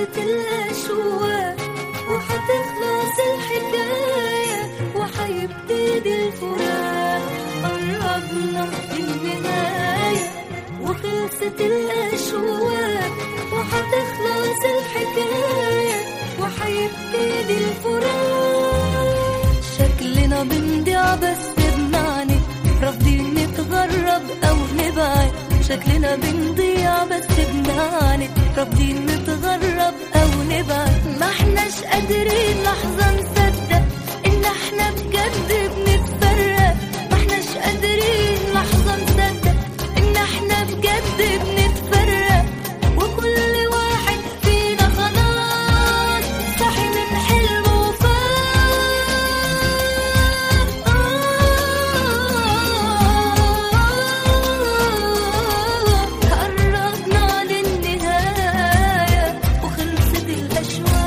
خلصت الأشواق وحتخلص الحكاية وحيبتدي الفراق قربنا للنهاية وخلصت الأشواق وحتخلص الحكاية وحيبتدي الفراق شكلنا بنضيع بس بمعنى رافضين نتغرب أو نبعد شكلنا بنضيع بس بنعاند رافضين نتغرب أو نبعد ما احناش قادرين لحظة نصدق إن احنا بجد بنتفرق ما احناش قادرين لحظة نصدق إن احنا بجد بنتفرق وكل واحد فينا خلاص صاحي من حلمه وفاق قربنا للنهاية وخلصت الأشواق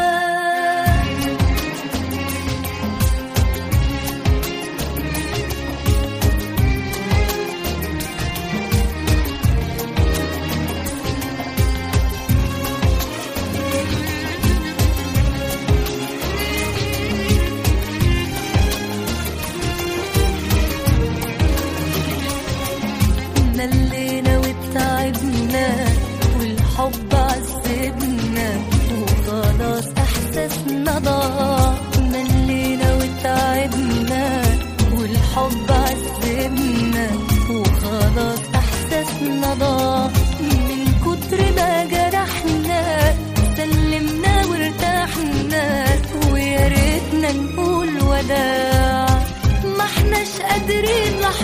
ملينا وتعبنا والحب عذبنا وخلاص احساسنا ضاع ملينا وتعبنا والحب عذبنا وخلاص احساسنا ضاع من كتر ما جرحنا سلمنا وارتحنا ويا ريتنا نقول وداع ما احناش قادرين لحظة